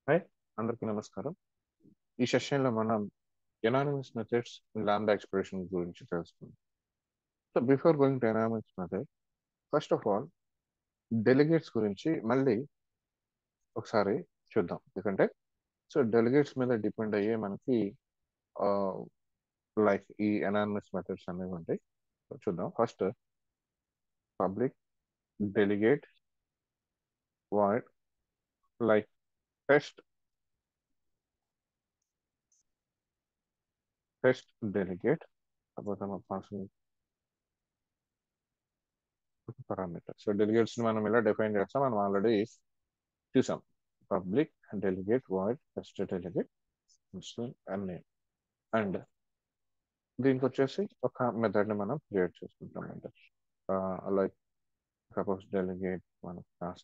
Hi అందరికీ నమస్కారం ఈ సెషన్లో మనం ఎనానిమస్ మెథడ్స్ లాంబ్డా ఎక్స్ప్రెషన్ గురించి తెలుసుకుందాం so before going to anonymous method first of all delegates గురించి మళ్ళీ ఒకసారి చూద్దాం ఎందుకంటే సో డెలిగేట్స్ మీద డిపెండ్ అయ్యే మనకి లైక్ ఈ ఎనానిమస్ మెథడ్స్ అనేవి ఉంటాయి So, చూద్దాం first public delegate void like test test delegate about I'm passing parameter. So delegates మనం ఎలా డిఫైన్ చేస్తాం మనం ఆల్రెడీ చూసాం public delegate void test delegate and name and దీనికి వచ్చేసి ఒక మెథడ్ ని మనం క్రియేట్ చేసుకుంటాం అంటే లైక్ సపోజ్ డెలిగేట్ మనం class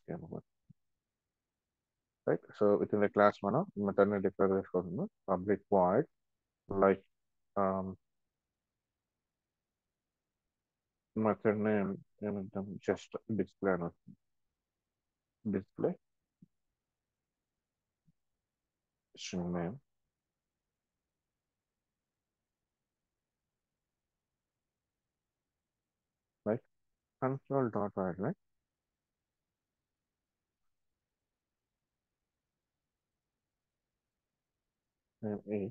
right so within the class మనం మెథడ్ ని డిక్లేర్ చేసుకుంటున్నాం public void like um, method name ఏమిద్దాం జస్ట్ డిస్ప్లే అని వస్తుంది display string name like console dot write like name a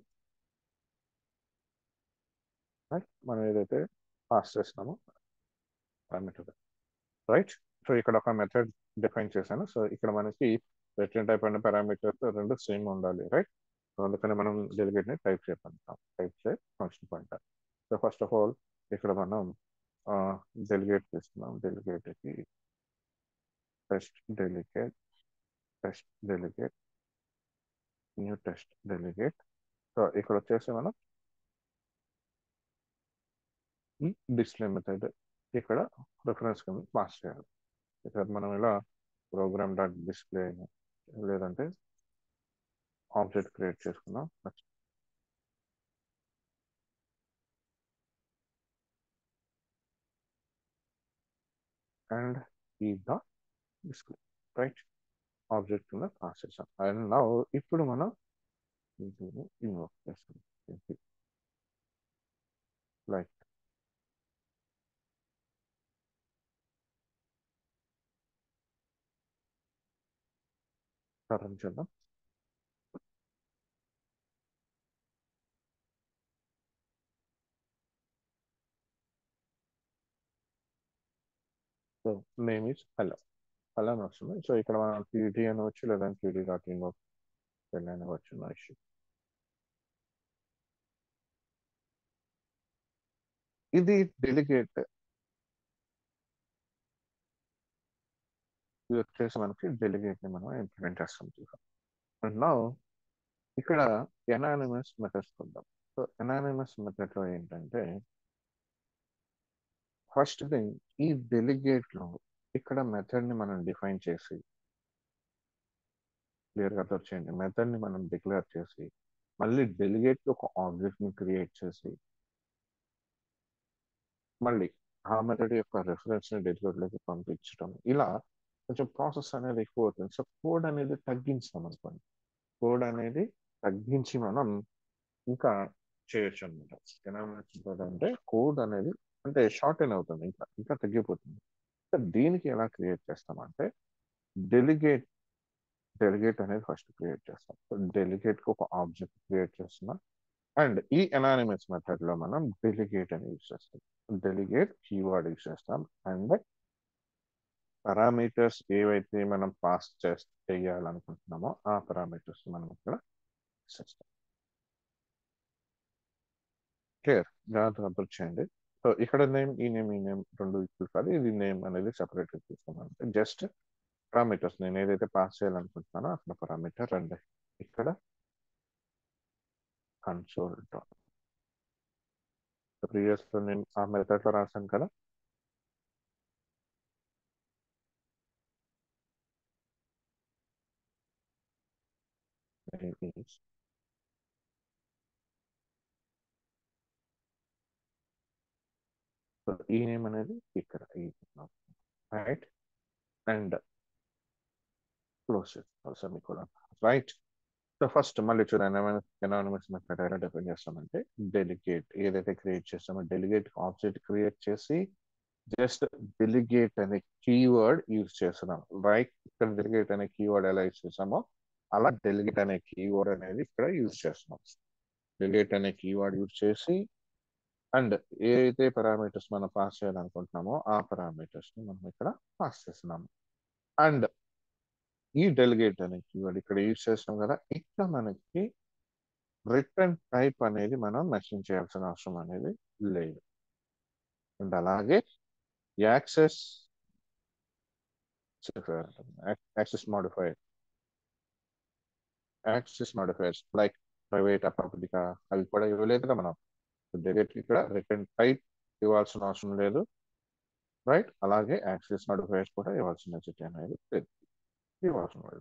right మనం ఏదైతే pass చేస్తున్నామో పారామీటర్ రైట్ సో ఇక్కడ ఒక మెథడ్ డిఫైన్ చేశాను సో ఇక్కడ మనకి రిటర్న్ టైప్ అండ్ పారామీటర్స్ రెండు సేమ్ ఉండాలి రైట్ సో అందుకని మనం డెలిగేట్ ని టైప్ చేయమంటాం టైప్ చే function pointer so first of all ఇక్కడ మనం డెలిగేట్ చేస్తున్నాం డెలిగేట్ కి test delegate test delegate new test delegate so ఇక్కడ వచ్చేసి మనం ఈ డిస్ప్లే మెథడ్ ఇక్కడ రిఫరెన్స్ కింద పాస్ చేయాలి ఇక్కడ మనం ఇలా ప్రోగ్రామ్ డాట్ డిస్ప్లే లేదంటే ఆబ్జెక్ట్ క్రియేట్ చేసుకున్నాం అండ్ ఈ డాట్ డిస్ప్లే రైట్ ఆబ్జెక్ట్ కింద పాస్ చేసాం అండ్ నా ఇప్పుడు మనం ఇన్వోక్ చేస్తాం లైక్ రన్ చేద్దాం so name is hello hello అని వస్తుంది సో ఇక్కడ మనం క్యూటీ అనవచ్చు లేదంటే క్యూటీ డాట్ ఇన్ పెళ్ళి అనవచ్చు నా ఇష్యూ ఇది డెలిగేట్ ఇది వచ్చేసి మనకి డెలిగేట్ ని మనం ఇంప్లిమెంట్ చేస్తాం చూసాం అండ్ నా ఇక్కడ ఎనానిమస్ మెథడ్స్ చూద్దాం సో ఎనానిమస్ మెథడ్ లో ఏంటంటే ఫస్ట్ థింగ్ ఈ డెలిగేట్ లో ఇక్కడ మెథడ్ ని మనం డిఫైన్ చేసి క్లియర్ గా అర్థం చేయండి మెథడ్ ని మనం డిక్లేర్ చేసి మళ్ళీ డెలిగేట్ కి ఒక ఆబ్జెక్ట్ ని క్రియేట్ చేసి మళ్ళీ ఆ మెథడ్ యొక్క రెఫరెన్స్ ని డెలిగేట్ లోకి పంపించడం ఇలా కొంచెం ప్రాసెస్ అనేది ఎక్కువ అవుతుంది సో కోడ్ అనేది తగ్గించాం అనుకోండి కోడ్ అనేది తగ్గించి మనం ఇంకా చేయొచ్చు అనమాట అంటే కోడ్ అనేది అంటే షార్ట్ అయిన అవుతుంది ఇంకా ఇంకా తగ్గిపోతుంది సో దీనికి ఎలా క్రియేట్ చేస్తామంటే డెలిగేట్ డెలిగేట్ అనేది ఫస్ట్ క్రియేట్ చేస్తాం సో డెలిగేట్ కి ఒక ఆబ్జెక్ట్ క్రియేట్ చేస్తున్నాం అండ్ ఈ ఎనానిమస్ మెథడ్ లో మనం డెలిగేట్ అని యూజ్ చేస్తాం డెలిగేట్ కీవర్డ్ యూజ్ చేస్తాం అండ్ పారామీటర్స్ ఏవైతే మనం పాస్ చేసి చేయాలనుకుంటున్నామో ఆ పారామీటర్స్ మనం ఇక్కడ చేస్తాం క్లియర్ జాగ్రత్తగా అబ్జర్వ్ చేయండి సో ఇక్కడ నేమ్ ఈ నేమ్ ఈ నేమ్ రెండు ఈక్వల్ కాదు ఇది నేమ్ అనేది సెపరేట్ తీసుకున్నాం అంటే జస్ట్ పారామీటర్స్ నేను ఏదైతే పాస్ చేయాలనుకుంటున్నానో అక్కడ పారామీటర్ రండి ఇక్కడ కన్సోల్ డాట్ ప్రీవియస్ లో నేను ఆ మెథడ్ లో రాశాను కదా is సో ఈ నేమ్ అనేది ఇక్కడ right and close semicolon right so first మళ్ళీ చూడండి ఎనానిమస్ మెథడ్ ఎలా డిఫైన్ చేస్తామంటే డెలిగేట్ ఏదైతే క్రియేట్ చేస్తామో డెలిగేట్ ఆబ్జెక్ట్ క్రియేట్ చేసి జస్ట్ డెలిగేట్ అనే కీవర్డ్ యూజ్ చేస్తున్నాం రైట్ ఇక్కడ డెలిగేట్ అనే కీవర్డ్ ఎలా యూజ్ చేస్తామో అలా డెలిగేట్ అనే కీవర్డ్ అనేది ఇక్కడ యూజ్ చేస్తున్నాం డెలిగేట్ అనే కీవర్డ్ యూజ్ చేసి అండ్ ఏదైతే పారామీటర్స్ మనం పాస్ చేయాలనుకుంటున్నామో ఆ పారామీటర్స్ ని మనం ఇక్కడ పాస్ చేస్తున్నాము అండ్ ఈ డెలిగేట్ అనే కీవర్డ్ ఇక్కడ యూజ్ చేస్తాం కదా ఇక్కడ మనకి రిటర్న్ టైప్ అనేది మనం మెన్షన్ చేయాల్సిన అవసరం అనేది లేదు అండ్ అలాగే access access modifier access modifiers like private public అవి కూడా ఇవ్వలేదు కదా మనం డెలిగేట్ ఇక్కడ రిటర్న్ టైప్ ఇవ్వాల్సిన అవసరం లేదు రైట్ అలాగే యాక్సెస్ మాడిఫైర్స్ కూడా ఇవ్వాల్సిన నెసిటీ అనేది లేదు ఇవ్వాల్సిన లేదు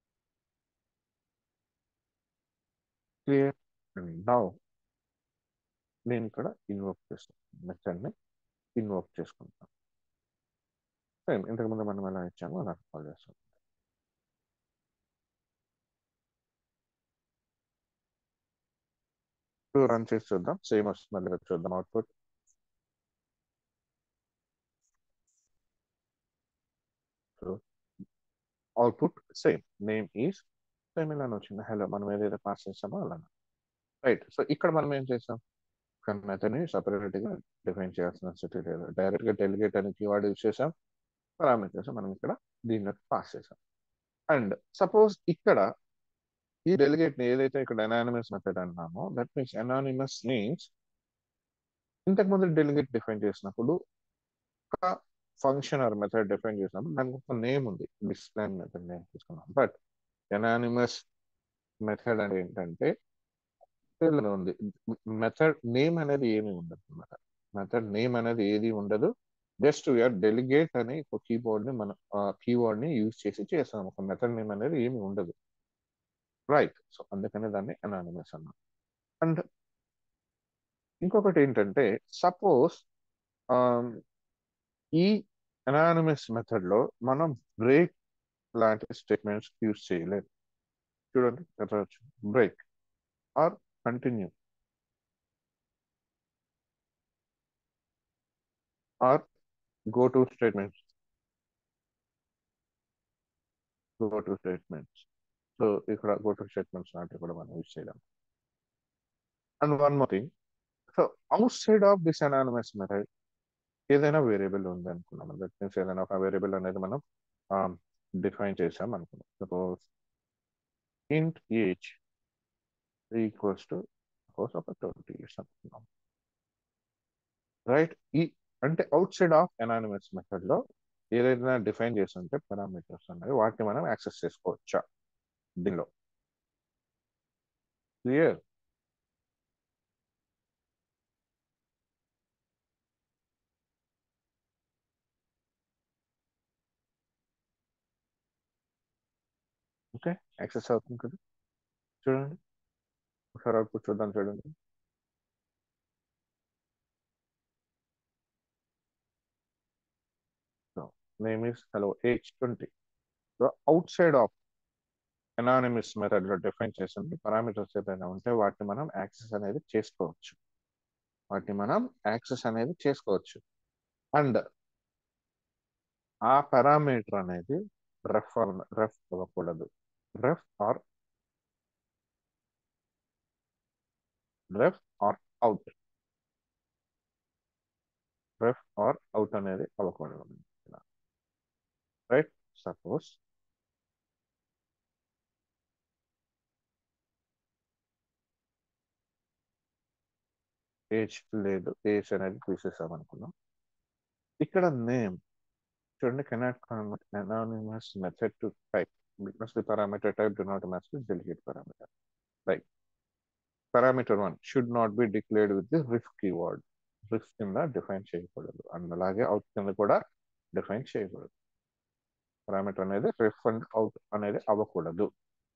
క్లియర్ అండ్ నౌ నేను ఇక్కడ ఇన్వోక్ చేస్తాను మెథడ్ని ఇన్వోక్ చేసుకుంటాను సేమ్ ఇంతకుముందు మనం ఎలా ఇచ్చామో అలా కాల్ చేస్తాం రన్ చేసి చూద్దాం సేమ్ వస్తుంది లేదా చూద్దాం output output same name is same ఇలానే వచ్చింది హలో మనం ఏదైతే పాస్ చేస్తామో అలా రైట్ సో ఇక్కడ మనం ఏం చేస్తాం మెథడ్ని సపరేట్గా డిఫైన్ చేయాల్సిన స్థితి లేదు డైరెక్ట్గా డెలిగేట్ అని కీవర్డ్ యూజ్ చేసాం పారామీటర్స్ మనం ఇక్కడ దీన్ని పాస్ చేసాం అండ్ సపోజ్ ఇక్కడ ఈ డెలిగేట్ ని ఏదైతే ఇక్కడ అనానిమస్ మెథడ్ అన్నామో దట్ మీన్స్ అనానిమస్ మీన్స్ ఇంతకుముందు డెలిగేట్ డిఫైన్ చేసినప్పుడు ఒక ఫంక్షన్ ఆర్ మెథడ్ డిఫైన్ చేసినప్పుడు దానికి ఒక నేమ్ ఉంది డిస్ప్లే మెథడ్ నేమ్ తీసుకున్నాం బట్ ఎనానిమస్ మెథడ్ అంటే ఏంటంటే ఉంది మెథడ్ నేమ్ అనేది ఏమి ఉండదు అనమాట మెథడ్ నేమ్ అనేది ఏది ఉండదు జస్ట్ వీఆర్ డెలిగేట్ అనే ఒక కీబోర్డ్ ని మనం కీవర్డ్ ని యూజ్ చేసి చేస్తాం ఒక మెథడ్ నేమ్ అనేది ఏమి ఉండదు రైట్ సో అందుకనే దాన్ని అనానిమస్ అన్నాం అండ్ ఇంకొకటి ఏంటంటే సపోజ్ ఈ అనానిమస్ మెథడ్ లో మనం బ్రేక్ లాంటి స్టేట్మెంట్స్ యూజ్ చేయలేదు చూడండి break or continue or go to statements go to statements so ఇక్కడ గో టు స్టేట్మెంట్స్ లాంటివి కూడా మనం యూజ్ చేయలేం and one more thing so outside of this anonymous method ఏదైనా వేరియబుల్ ఉంది అనుకున్నాం దట్ మీన్స్ ఏదైనా ఒక వేరియబుల్ అనేది మనం డిఫైన్ చేసాం అనుకున్నాం suppose int age equals to suppose ఒక ట్వంటీ ఇయర్స్ అనుకున్నాం రైట్ ఈ అంటే outside of anonymous method లో ఏదైనా డిఫైన్ చేసి ఉంటే పారామీటర్స్ అనేవి వాటిని మనం యాక్సెస్ చేసుకోవచ్చా దీనిలో క్లియర్ ఓకే యాక్సెస్ అవుతుంది కదా చూడండి ఒకసారి అవుట్పుట్ చూద్దాం చూడండి name is hello age twenty so outside of anonymous method లో డిఫైన్ చేసింది పారామీటర్స్ ఏదైనా ఉంటే వాటిని మనం యాక్సెస్ అనేది చేసుకోవచ్చు వాటిని మనం యాక్సెస్ అనేది చేసుకోవచ్చు అండ్ ఆ పారామీటర్ అనేది రెఫ్ రెఫ్ అవ్వకూడదు ref or ref or out ref or out అనేది అవ్వకూడదు రైట్ సపోజ్ ఏజ్ లేదు ఏజ్ అనేది తీసేసాం అనుకున్నాం ఇక్కడ నేమ్ చూడండి cannot convert anonymous method to type because the parameter type do not match the delegate parameter. Right. Parameter one should not be declared with the ref keyword. Ref కింద define చేయకూడదు and అలాగే out కింద కూడా define చేయకూడదు parameter అనేది రిఫ్ and out అనేది అవ్వకూడదు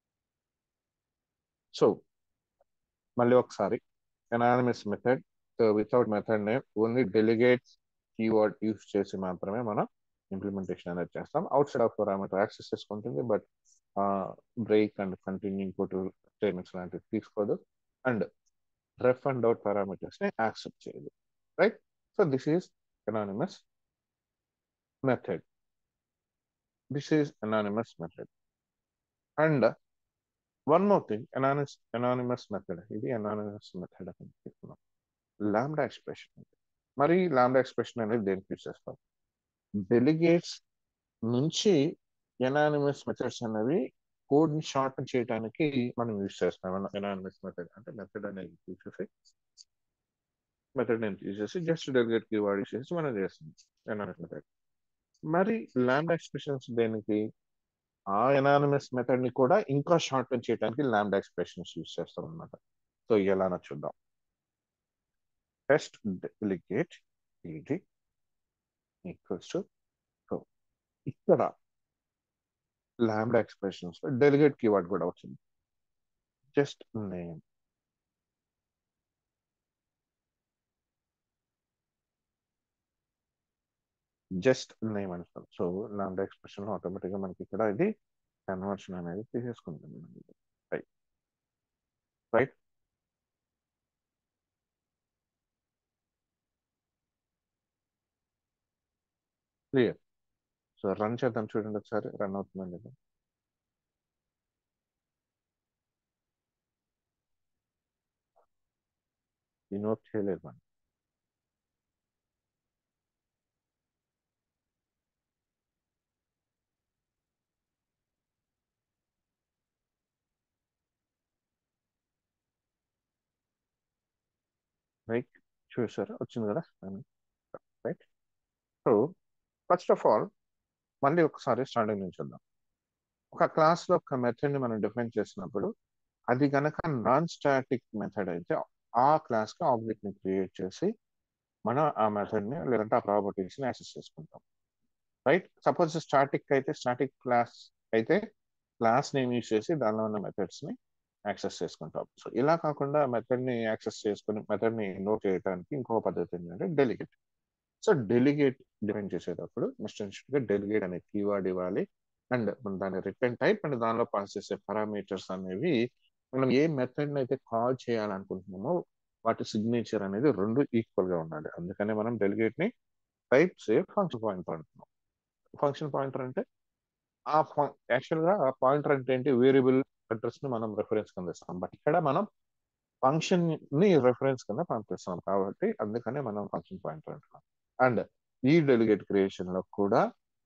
so మళ్ళీ ఒకసారి anonymous method without method name only delegate keyword use చేసి మాత్రమే మనం ఇంప్లిమెంటేషన్ అనేది చేస్తాం outside of parameter access చేసుకుంటుంది బట్ బ్రేక్ అండ్ కంటిన్యూ ఇంకోటి స్టేట్మెంట్స్ లాంటివి తీసుకోదు and ref and out parameters ని యాక్సెప్ట్ చేయదు right so this is anonymous method this is anonymous method and one more thing anonymous anonymous method ఇది anonymous method అని చెప్తున్నాం lambda expression మరి lambda expression అనేది దేనికి యూజ్ చేస్తాం డెలిగేట్స్ నుంచి ఎనానిమస్ మెథడ్స్ అనేవి కోడ్ ని షార్ట్ చేయడానికి మనం యూజ్ చేస్తాం ఎనానిమస్ మెథడ్ అంటే మెథడ్ అనేది యూజ్ చేసి మెథడ్ నేను తీసేసి జస్ట్ డెలిగేట్ కి వాడి చేసి మనం చేస్తాం ఎనానిమస్ మెథడ్ మరి లాంబ్డా ఎక్స్ప్రెషన్స్ దేనికి ఆ ఎనానిమస్ మెథడ్ ని కూడా ఇంకా షార్ట్ చేయడానికి లాంబ్డా ఎక్స్ప్రెషన్స్ యూజ్ చేస్తాం అనమాట సో ఎలానో చూద్దాం టెస్ట్ డెలిగేట్ ఇది ఈక్వల్స్ టు ఇక్కడ లాంబ్డా ఎక్స్ప్రెషన్స్ డెలిగేట్ కీవర్డ్ కూడా వచ్చింది జస్ట్ నేమ్ జస్ట్ నేమ్ అంటాం సో లాంబ్డా ఎక్స్ప్రెషన్ ఆటోమేటిక్ గా మనకి ఇక్కడ ఇది కన్వర్షన్ అనేది తీసేసుకుంటుంది right right clear so run చేద్దాం చూడండి ఒకసారి రన్ అవుతుందండి ఇది ఈ నోట్ చేయలేదు మనం రైట్ చూసారా వచ్చింది కదా right so first of all మళ్ళీ ఒకసారి స్టార్టింగ్ నుంచి చూద్దాం ఒక క్లాస్ లో ఒక మెథడ్ ని మనం డిఫైన్ చేసినప్పుడు అది కనుక నాన్ స్టాటిక్ మెథడ్ అయితే ఆ క్లాస్ కి ఆబ్జెక్ట్ ని క్రియేట్ చేసి మనం ఆ మెథడ్ ని లేదంటే ఆ ప్రాపర్టీస్ ని యాక్సెస్ చేసుకుంటాం రైట్ సపోజ్ స్టాటిక్ అయితే స్టాటిక్ క్లాస్ అయితే క్లాస్ నేమ్ యూజ్ చేసి దానిలో ఉన్న మెథడ్స్ ని యాక్సెస్ చేసుకుంటాం సో ఇలా కాకుండా మెథడ్ ని యాక్సెస్ చేసుకుని మెథడ్ ని నోట్ చేయడానికి ఇంకో పద్ధతి ఏంటంటే డెలిగేట్ సో డెలిగేట్ డిఫైన్ చేసేటప్పుడు మిస్టర్ గా డెలిగేట్ అనే కీవర్డ్ ఇవ్వాలి అండ్ దాని రిటర్న్ టైప్ అండ్ దానిలో పాస్ చేసే పారామీటర్స్ అనేవి మనం ఏ మెథడ్ అయితే కాల్ చేయాలనుకుంటున్నామో వాటి సిగ్నేచర్ అనేది రెండు ఈక్వల్ గా ఉండాలి అందుకనే మనం డెలిగేట్ ని టైప్ సే ఫంక్షన్ పాయింటర్ అంటున్నాం ఫంక్షన్ పాయింటర్ అంటే ఆ యాక్చువల్ గా ఆ పాయింటర్ అంటే ఏంటి వేరియబుల్ అడ్రస్ ని మనం రెఫరెన్స్ కింద ఇస్తాం బట్ ఇక్కడ మనం ఫంక్షన్ ని రెఫరెన్స్ కింద పంపిస్తున్నాం కాబట్టి అందుకనే మనం ఫంక్షన్ పాయింటర్ అంటున్నాం అండ్ ఈ డెలిగేట్ క్రియేషన్ లో కూడా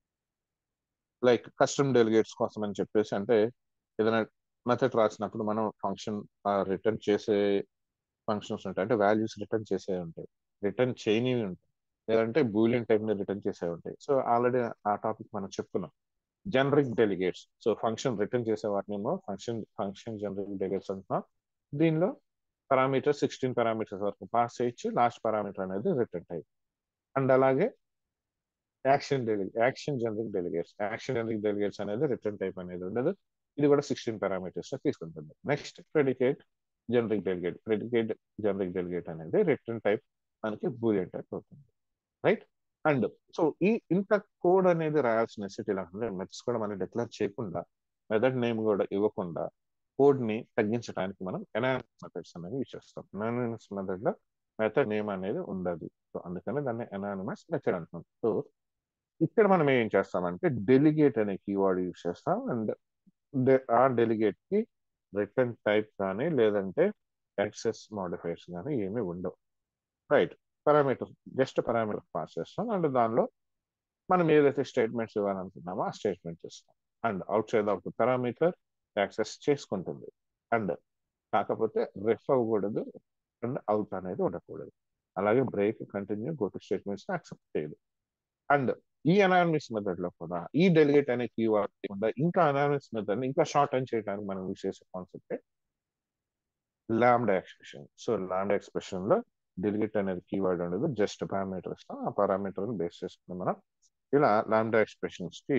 లైక్ కస్టమ్ డెలిగేట్స్ కోసం అని చెప్పేసి అంటే ఏదైనా మెథడ్ రాసినప్పుడు మనం ఫంక్షన్ రిటర్న్ చేసే ఫంక్షన్స్ ఉంటాయి అంటే వాల్యూస్ రిటర్న్ చేసే ఉంటాయి రిటర్న్ చేయనివి ఉంటాయి లేదంటే బూలియన్ టైప్ ని రిటర్న్ చేసే ఉంటాయి సో ఆల్రెడీ ఆ టాపిక్ మనం చెప్పుకున్నాం generic delegates so function return చేసే వాటినేమో ఫంక్షన్ ఫంక్షన్ జనరిక్ డెలిగేట్స్ అంటున్నాం దీనిలో పారామీటర్ సిక్స్టీన్ పారామీటర్స్ వరకు పాస్ చేయొచ్చు లాస్ట్ పారామీటర్ అనేది రిటర్న్ టైప్ అండ్ అలాగే యాక్షన్ డెలి action generic delegates action generic delegates అనేది రిటర్న్ టైప్ అనేది ఉండదు ఇది కూడా సిక్స్టీన్ పారామీటర్స్ తీసుకుంటుంది next predicate generic delegate predicate generic delegate అనేది రిటర్న్ టైప్ మనకి బూలియన్ టైప్ అవుతుంది రైట్ అండ్ సో ఈ ఇంత కోడ్ అనేది రాయాల్సిన నెసిటీ లేకుండా మెథడ్స్ కూడా మనం డిక్లేర్ చేయకుండా మెథడ్ నేమ్ కూడా ఇవ్వకుండా కోడ్ ని తగ్గించడానికి మనం ఎనాలిసిస్ మెథడ్స్ అనేవి యూజ్ చేస్తాం ఎనాలిసిస్ మెథడ్ లో మెథడ్ నేమ్ అనేది ఉండదు సో అందుకని దాన్ని ఎనానిమస్ మెథడ్ అంటున్నాం సో ఇక్కడ మనం ఏం చేస్తామంటే డెలిగేట్ అనే కీవర్డ్ యూజ్ చేస్తాం అండ్ ఆ డెలిగేట్ కి రిటర్న్ టైప్ కానీ లేదంటే యాక్సెస్ మోడిఫైర్స్ కానీ ఏమి ఉండవు right parameter just parameter pass చేస్తాం అండ్ దానిలో మనం ఏదైతే స్టేట్మెంట్స్ ఇవ్వాలనుకున్నామో ఆ స్టేట్మెంట్ ఇస్తాం and outside of the parameter access చేసుకుంటుంది అండ్ కాకపోతే రెఫ్ అవ్వకూడదు అండ్ అవుట్ అనేది ఉండకూడదు అలాగే break continue go to statements accept చేయదు అండ్ ఈ అనాలిసిస్ మెథడ్ లో కూడా ఈ డెలిగేట్ అనే కీవర్డ్ కాకుండా ఇంకా అనాలిసిస్ మెథడ్ ఇంకా షార్ట్ టర్న్ చేయడానికి మనం యూజ్ చేసే concept lambda expression so lambda expression లో డెలిగేట్ అనేది కీవర్డ్ అనేది జస్ట్ పారామీటర్ ఇస్తాం ఆ పారామీటర్ బేస్ చేసుకుని మనం ఇలా లాంబ్డా ఎక్స్ప్రెషన్స్ కి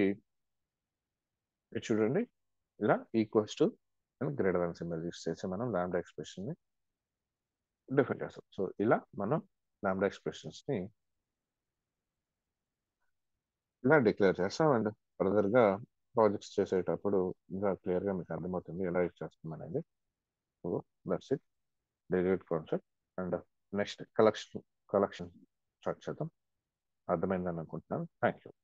చూడండి ఇలా equals to and greater than symbol use చేసి మనం లాంబ్డా ఎక్స్ప్రెషన్ ని డిఫైన్ చేస్తాం సో ఇలా మనం లాంబ్డా ఎక్స్ప్రెషన్స్ ని ఇలా డిక్లేర్ చేస్తాం అండ్ ఫర్దర్ గా ప్రాజెక్ట్స్ చేసేటప్పుడు ఇంకా క్లియర్గా మీకు అర్థమవుతుంది ఎలా యూజ్ చేస్తాం అనేది so that's it delegate concept and next collection collection start చేద్దాం అర్థమైందని అనుకుంటున్నాను థ్యాంక్ యూ